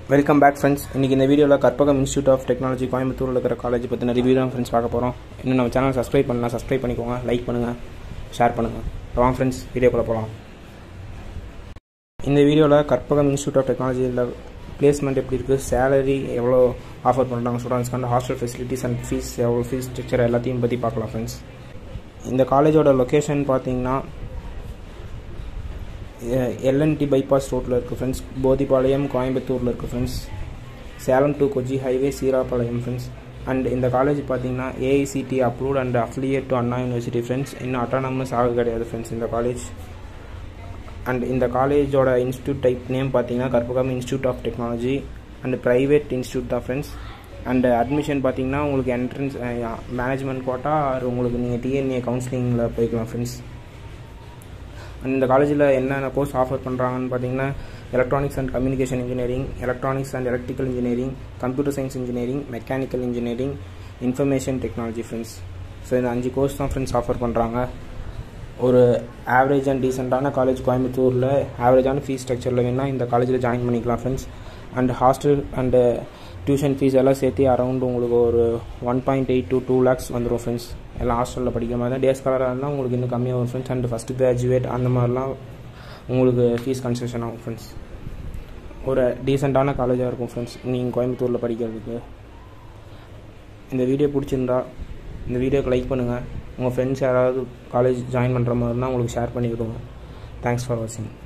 welcome back friends இன்றைக்கி இந்த வீடியோவில் கற்பகம் இன்ஸ்டியூட் ஆஃப் டெக்னாலஜி கோயம்புத்தூரில் இருக்கிற காலேஜ் பற்றின ரிவ்யூ தான் ஃப்ரெண்ட்ஸ் பார்க்க போகிறோம் இன்னும் நம்ம சேனல் சப்ஸ்கிரைப் பண்ணலாம் சப்ஸ்கிரைப் பண்ணிக்கோங்க லைக் பண்ணுங்கள் ஷேர் பண்ணுங்கள் வாங்க ஃப்ரெண்ட்ஸ் வீடியோக்குள்ளே போகலாம் இந்த வீடியோவில் கற்பகம் இன்ஸ்டியூட் ஆஃப் டெக்னாலஜியில் பிளேஸ்மெண்ட் எப்படி இருக்குது சேலரி எவ்வளோ ஆஃபர் பண்ணுறாங்க ஸ்டூடெண்ட்ஸ்க்கான ஹாஸ்டல் ஃபெசிலிட்டிஸ் அண்ட் ஃபீஸ் எவ்வளோ ஃபீஸ் ஸ்ட்ரக்சர் எல்லாத்தையும் பற்றி பார்க்கலாம் ஃப்ரெண்ட்ஸ் இந்த காலேஜோட லொக்கேஷன் பார்த்தீங்கன்னா எல்என்டி பைபாஸ் ரோட்டில் இருக்குது ஃப்ரெண்ட்ஸ் போதிபாளையம் கோயம்புத்தூரில் இருக்குது friends Salem to Kochi highway Seerapalayam friends and இந்த காலேஜ் பார்த்தீங்கன்னா AICTE approved and affiliate to Anna University friends இன்னும் அட்டானமஸ் ஆக கிடையாது ஃப்ரெண்ட்ஸ் இந்த காலேஜ் அண்ட் இந்த காலேஜோட இன்ஸ்டியூட் டைப் நேம் பார்த்தீங்கன்னா Karpagam Institute of Technology and private institute தான் ஃப்ரெண்ட்ஸ் அண்ட் அட்மிஷன் பார்த்தீங்கன்னா உங்களுக்கு என்ட்ரன்ஸ் மேனேஜ்மெண்ட் கோட்டா உங்களுக்கு நீங்கள் டிஎன்ஏ கவுன்சிலிங்கில் போய்க்கலாம் ஃப்ரெண்ட்ஸ் அண்ட் இந்த காலேஜில் என்னென்ன கோர்ஸ் ஆஃபர் பண்ணுறாங்கன்னு பார்த்தீங்கன்னா electronics and communication engineering electronics and electrical engineering computer science engineering mechanical engineering information technology friends so இந்த அஞ்சு கோர்ஸ் தான் ஃப்ரெண்ட்ஸ் ஆஃபர் பண்ணுறாங்க ஒரு ஆவரேஜ் அண்ட் டீசெண்டான காலேஜ் கோயம்புத்தூரில் ஆவரேஜான ஃபீஸ் ஸ்ட்ரக்சரில் வேணால் இந்த காலேஜில் ஜாயின் பண்ணிக்கலாம் friends and hostel and tuition fees எல்லாம் சேர்த்து அரௌண்ட் உங்களுக்கு ஒரு one point eight to two lakhs வந்துடும் ஃப்ரெண்ட்ஸ் எல்லாம் ஹாஸ்டலில் படிக்கிற மாதிரி தான் டே ஸ்காலராக இருந்தால் உங்களுக்கு இன்னும் கம்மியாக வரும் ஃப்ரெண்ட்ஸ் அண்ட் ஃபஸ்ட்டு கிராஜுவேட் அந்த மாதிரிலாம் உங்களுக்கு ஃபீஸ் கன்செஷன் ஆகும் ஃப்ரெண்ட்ஸ் ஒரு டீசெண்டான காலேஜாக இருக்கும் ஃப்ரெண்ட்ஸ் நீங்கள் கோயம்புத்தூரில் படிக்கிறதுக்கு இந்த வீடியோ பிடிச்சிருந்தா இந்த வீடியோக்கு லைக் பண்ணுங்கள் உங்கள் ஃப்ரெண்ட்ஸ் யாராவது காலேஜ் ஜாயின் பண்ணுற மாதிரி இருந்தால் உங்களுக்கு ஷேர் பண்ணி விடுங்க தேங்க்ஸ் ஃபார் வாட்சிங்